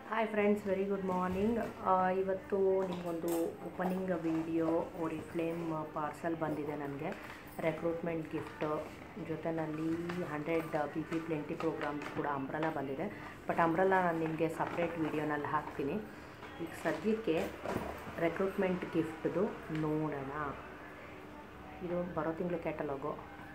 hi friends very good morning ಇವತ್ತು ನಿಮಗೊಂದು opening video flame parcel ಬಂದಿದೆ ನನಗೆ ರೆಕ್ರೂಟ್ಮೆಂಟ್ ಗಿಫ್ಟು ಜೊತೆನಲ್ಲಿ hundred B P plenty programmes ಕೂಡ ಅಂಬ್ರಲ್ಲ ಬಂದಿದೆ ಬಟ್ ಅಂಬ್ರಲ್ಲ ನಾನು ನಿಮಗೆ ಸಪ್ರೇಟ್ ವಿಡಿಯೋನಲ್ಲಿ ಹಾಕ್ತೀನಿ ಈಗ ಸದ್ಯಕ್ಕೆ ರೆಕ್ರೂಟ್ಮೆಂಟ್ ಗಿಫ್ಟ್ದು ನೋಡೋಣ ಇದು ಬರೋ ತಿಂಗಳು ಕ್ಯಾಟಲಾಗು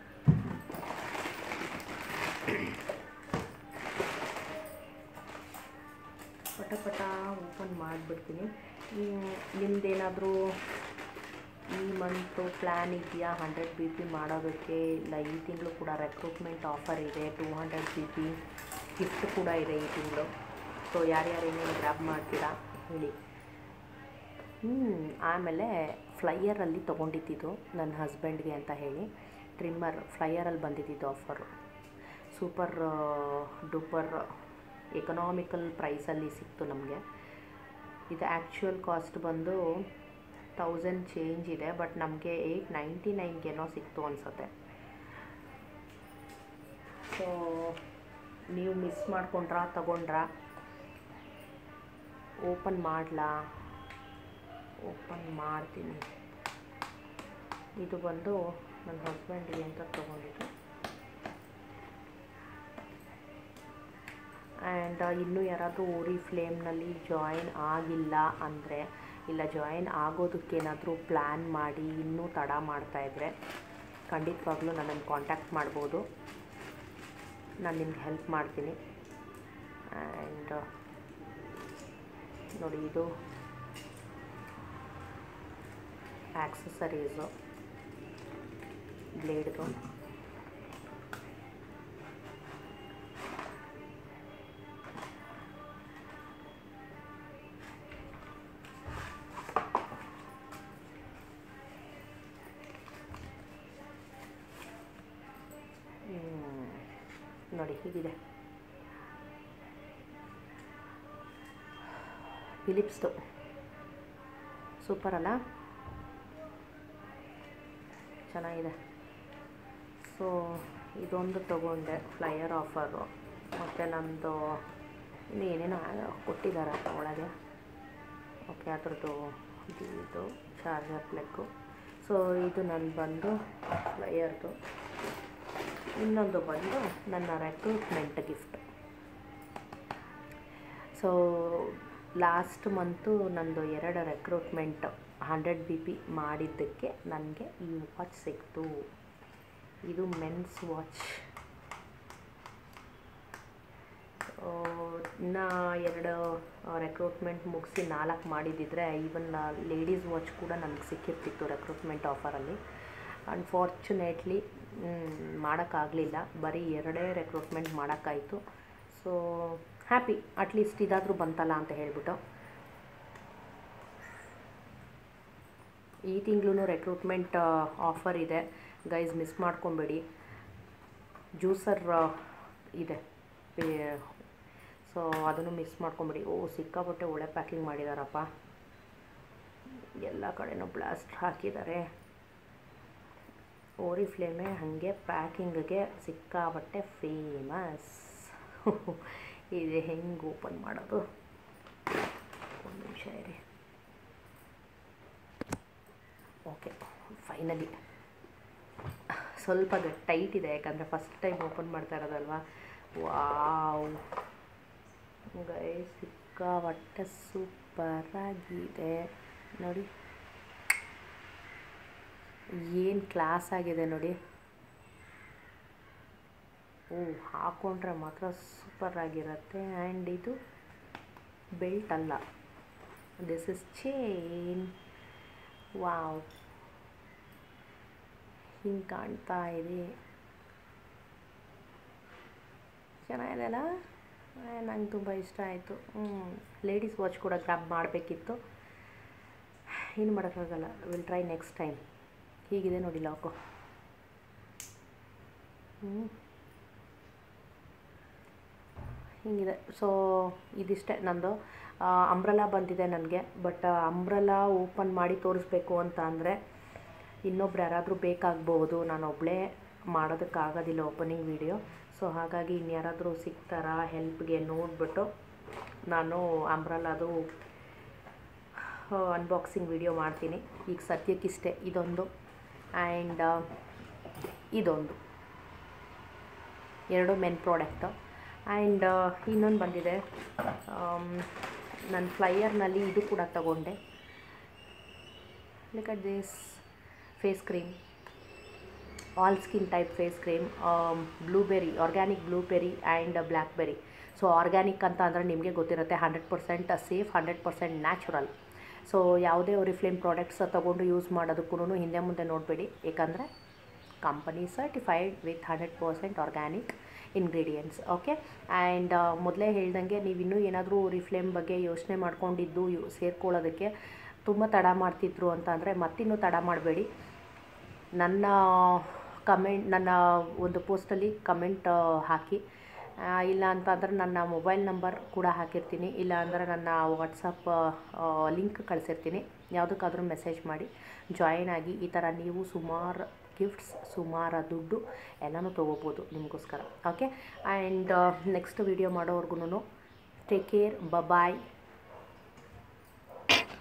ಪಟ ಪಟ ಓಪನ್ ಮಾಡಿಬಿಡ್ತೀನಿ ನಿಮ್ದೇನಾದರೂ ಈ ಮಂತು ಪ್ಲ್ಯಾನ್ ಇದೆಯಾ ಹಂಡ್ರೆಡ್ ಬಿ ಪಿ ಮಾಡೋದಕ್ಕೆ ಇಲ್ಲ ಈ ತಿಂಗಳು ಕೂಡ ರೆಕ್ರೂಟ್ಮೆಂಟ್ ಆಫರ್ ಇದೆ two hundred B P gift ಕೂಡ ಇದೆ ಈ ತಿಂಗಳು ಸೊ ಯಾರ್ಯಾರು ಏನೇನು ಗ್ರ್ಯಾಬ್ ಮಾಡ್ತೀರಾ ಹೇಳಿ ಹ್ಞೂ ಆಮೇಲೆ ಫ್ಲೈಯರಲ್ಲಿ ತೊಗೊಂಡಿದ್ದು ನನ್ನ ಹಸ್ಬೆಂಡ್ಗೆ ಅಂತ ಹೇಳಿ ಟ್ರಿಮ್ಮರ್ ಫ್ಲೈಯರಲ್ಲಿ ಬಂದಿದ್ದು ಆಫರು ಸೂಪರ್ ಡೂಪರ್ ಎಕನಾಮಿಕಲ್ ಪ್ರೈಸಲ್ಲಿ ಸಿಕ್ತು ನಮಗೆ ಇದು ಆ್ಯಕ್ಚುಯಲ್ ಕಾಸ್ಟ್ ಬಂದು ತೌಸಂಡ್ ಚೇಂಜ್ ಇದೆ ಬಟ್ ನಮಗೆ ಏಯ್ಟ್ ನೈಂಟಿ ನೈನ್ಗೇನೋ ಸಿಕ್ತು ಅನಿಸುತ್ತೆ ಸೊ ನೀವು ಮಿಸ್ ಮಾಡ್ಕೊಂಡ್ರಾ ತಗೊಂಡ್ರಾ ಓಪನ್ ಮಾಡಲಾ ಓಪನ್ ಮಾಡ್ತೀನಿ ಇದು ಬಂದು ನನ್ನ ಹಸ್ಬೆಂಡ್ಗೆ ಅಂತ ತೊಗೊಂಡಿದ್ದು ಆ್ಯಂಡ್ ಇನ್ನೂ ಯಾರಾದರೂ ಓರಿ ಫ್ಲೇಮ್ನಲ್ಲಿ ಜಾಯಿನ್ ಆಗಿಲ್ಲ ಅಂದರೆ ಇಲ್ಲ ಜಾಯಿನ್ ಆಗೋದಕ್ಕೇನಾದರೂ ಪ್ಲ್ಯಾನ್ ಮಾಡಿ ಇನ್ನೂ ತಡ ಮಾಡ್ತಾಯಿದ್ರೆ ಖಂಡಿತವಾಗ್ಲೂ ನನ್ನನ್ನು ಕಾಂಟ್ಯಾಕ್ಟ್ ಮಾಡ್ಬೋದು ನಾನು ನಿಮ್ಗೆ ಹೆಲ್ಪ್ ಮಾಡ್ತೀನಿ ಆ್ಯಂಡ್ ನೋಡಿ ಇದು ಆಕ್ಸಸರೀಸು ಬ್ಲೇಡ್ದು ನೋಡಿ ಹೀಗಿದೆ ಫಿಲಿಪ್ಸ್ದು ಸೂಪರ್ ಅಲ್ಲ ಚೆನ್ನಾಗಿದೆ ಸೊ ಇದೊಂದು ತೊಗೊಂಡೆ ಫ್ಲೈಯರ್ ಆಫರು ಮತ್ತು ನಮ್ಮದು ಇನ್ನು ಏನೇನೋ ಕೊಟ್ಟಿದ್ದಾರೆ ಒಳಗೆ ಓಕೆ ಅದ್ರದ್ದು ಇದು ಇದು ಚಾರ್ಜರ್ ಪ್ಲೆಕ್ಕು ಸೊ ಇದು ನನ್ನ ಬಂದು ಫ್ಲೈಯರ್ದು ಇನ್ನೊಂದು ಬಂದು ನನ್ನ recruitment gift so last month ನಂದು ಎರಡು ರೆಕ್ರೂಟ್ಮೆಂಟ್ ಹಂಡ್ರೆಡ್ ಬಿ ಪಿ ಮಾಡಿದ್ದಕ್ಕೆ ನನಗೆ ಈ ವಾಚ್ ಸಿಕ್ತು ಇದು ಮೆನ್ಸ್ ವಾಚ್ ಇನ್ನು ಎರಡು ರೆಕ್ರೂಟ್ಮೆಂಟ್ ಮುಗಿಸಿ ನಾಲ್ಕು ಮಾಡಿದ್ದಿದ್ರೆ ಈವನ್ ಲೇಡೀಸ್ ವಾಚ್ ಕೂಡ ನನಗೆ ಸಿಕ್ಕಿರ್ತಿತ್ತು ರೆಕ್ರೂಟ್ಮೆಂಟ್ ಆಫರಲ್ಲಿ ಅನ್ಫಾರ್ಚುನೇಟ್ಲಿ ಮಾಡೋಕ್ಕಾಗಲಿಲ್ಲ ಬರೀ ಎರಡೇ ರೆಕ್ರೂಟ್ಮೆಂಟ್ ಮಾಡೋಕ್ಕಾಯಿತು ಸೊ ಹ್ಯಾಪಿ ಅಟ್ಲೀಸ್ಟ್ ಇದಾದರೂ ಬಂತಲ್ಲ ಅಂತ ಹೇಳಿಬಿಟ್ಟು ಈ ತಿಂಗಳು ರೆಕ್ರೂಟ್ಮೆಂಟ್ ಆಫರ್ ಇದೆ ಗೈಸ್ ಮಿಸ್ ಮಾಡ್ಕೊಬೇಡಿ ಜ್ಯೂಸರ್ ಇದೆ ಸೊ ಅದನ್ನು ಮಿಸ್ ಮಾಡ್ಕೊಬೇಡಿ ಓ ಸಿಕ್ಕಾಪಟ್ಟೆ ಒಳ್ಳೆ ಪ್ಯಾಕಿಂಗ್ ಮಾಡಿದಾರಪ್ಪ ಎಲ್ಲ ಕಡೆನೂ ಬ್ಲಾಸ್ಟ್ ಹಾಕಿದ್ದಾರೆ ಓರಿ ಫ್ಲೇಮೆ ಹಾಗೆ ಪ್ಯಾಕಿಂಗ್ಗೆ ಸಿಕ್ಕಾಪಟ್ಟೆ ಫೇಮಸ್ ಇದು ಹೆಂಗೆ ಓಪನ್ ಮಾಡೋದು ಒಂದು ನಿಮಿಷ ಇರಿ ಓಕೆ ಫೈನಲಿ ಸ್ವಲ್ಪ ಟೈಟ್ ಇದೆ ಯಾಕಂದರೆ ಫಸ್ಟ್ ಟೈಮ್ ಓಪನ್ ಮಾಡ್ತಾ ಇರೋದಲ್ವಾ ವಾವ್ ಗೈ ಸಿಕ್ಕಾಪಟ್ಟೆ ಸೂಪರಾಗಿದೆ ನೋಡಿ ಏನು ಕ್ಲಾಸ್ ಆಗಿದೆ ನೋಡಿ ಓ ಹಾಕ್ಕೊಂಡ್ರೆ ಮಾತ್ರ ಸೂಪರಾಗಿರುತ್ತೆ ಆ್ಯಂಡ್ ಇದು ಬೆಲ್ಟ್ ಅಲ್ಲ ದಿಸ್ ಇಸ್ ಚೇನ್ ವಾವ್ ಹಿಂಗೆ ಕಾಣ್ತಾ ಇದೆ ಚೆನ್ನಾಗಿದೆ ಅಲ್ಲ ನಂಗೆ ತುಂಬ ಇಷ್ಟ ಆಯಿತು ಹ್ಞೂ ಲೇಡೀಸ್ ವಾಚ್ ಕೂಡ ಗ್ರಾಬ್ ಮಾಡಬೇಕಿತ್ತು ಏನು ಮಾಡೋಕ್ಕಾಗಲ್ಲ ವಿಲ್ ಟ್ರೈ ನೆಕ್ಸ್ಟ್ ಟೈಮ್ ಹೀಗಿದೆ ನೋಡಿ ಲಾಕು ಹ್ಞೂ ಹೀಗಿದೆ ಸೊ ಇದಿಷ್ಟೇ ನಂದು ಅಂಬ್ರಲಾ ಬಂದಿದೆ ನನಗೆ ಬಟ್ ಅಂಬ್ರಲಾ ಓಪನ್ ಮಾಡಿ ತೋರಿಸ್ಬೇಕು ಅಂತ ಅಂದರೆ ಇನ್ನೊಬ್ರು ಯಾರಾದರೂ ಬೇಕಾಗ್ಬೋದು ನಾನು ಒಬ್ಬಳೇ ಮಾಡೋದಕ್ಕಾಗೋದಿಲ್ಲ ಓಪನಿಂಗ್ ವಿಡಿಯೋ ಸೊ ಹಾಗಾಗಿ ಇನ್ಯಾರಾದರೂ ಸಿಗ್ತಾರಾ ಹೆಲ್ಪ್ಗೆ ನೋಡಿಬಿಟ್ಟು ನಾನು ಅಂಬ್ರಲ್ಲದು ಅನ್ಬಾಕ್ಸಿಂಗ್ ವಿಡಿಯೋ ಮಾಡ್ತೀನಿ ಈಗ ಸದ್ಯಕ್ಕಿಷ್ಟೇ ಇದೊಂದು ಆ್ಯಂಡ್ ಇದೊಂದು ಎರಡು ಮೆನ್ ಪ್ರಾಡಕ್ಟು ಆ್ಯಂಡ್ ಇನ್ನೊಂದು ಬಂದಿದೆ ನನ್ನ ಫ್ಲೈಯರ್ನಲ್ಲಿ ಇದು ಕೂಡ ತಗೊಂಡೆ look at this face cream all skin type face cream blueberry organic blueberry and blackberry so organic ಅಂತ ಅಂದರೆ ನಿಮಗೆ ಗೊತ್ತಿರುತ್ತೆ hundred percent safe hundred percent natural so ಯಾವುದೇ ಒರಿಫ್ಲೇಮ್ ಪ್ರಾಡಕ್ಟ್ಸ್ ತೊಗೊಂಡು ಯೂಸ್ ಮಾಡೋದಕ್ಕೂ ಹಿಂದೆ ಮುಂದೆ ನೋಡಬೇಡಿ ಏಕೆಂದರೆ company certified with hundred percent organic ingredients okay and ಮೊದಲೇ ಹೇಳ್ದಂಗೆ ನೀವು ಇನ್ನೂ ಏನಾದರೂ ರಿಫ್ಲೇಮ್ ಬಗ್ಗೆ ಯೋಚನೆ ಮಾಡ್ಕೊಂಡಿದ್ದು ಯು ಸೇರ್ಕೊಳ್ಳೋದಕ್ಕೆ ತುಂಬ ತಡ ಮಾಡ್ತಿದ್ರು ಅಂತ ಅಂದರೆ ಮತ್ತಿನ್ನೂ ತಡ ಮಾಡಬೇಡಿ ನನ್ನ ಕಮೆಂಟ್ ನನ್ನ ಒಂದು ಪೋಸ್ಟಲ್ಲಿ ಕಮೆಂಟ್ ಹಾಕಿ ಆ, ಇಲ್ಲ ಅಂತಂದ್ರೆ ನನ್ನ ಮೊಬೈಲ್ ನಂಬರ್ ಕೂಡ ಹಾಕಿರ್ತೀನಿ ಇಲ್ಲ ಅಂದರೆ ನನ್ನ ವಾಟ್ಸಪ್ ಲಿಂಕ್ ಕಳಿಸಿರ್ತೀನಿ ಯಾವುದಕ್ಕಾದ್ರೂ ಮೆಸೇಜ್ ಮಾಡಿ ಜಾಯಿನ್ ಆಗಿ ಈ ಥರ ನೀವು ಸುಮಾರು ಗಿಫ್ಟ್ಸ್ ಸುಮಾರು ದುಡ್ಡು ಎಲ್ಲನೂ ತೊಗೋಬೋದು ನಿಮಗೋಸ್ಕರ ಓಕೆ ಆ್ಯಂಡ್ ನೆಕ್ಸ್ಟ್ ವಿಡಿಯೋ ಮಾಡೋವರೆಗೂ ಟೇಕ್ ಕೇರ್ ಬಾಯ್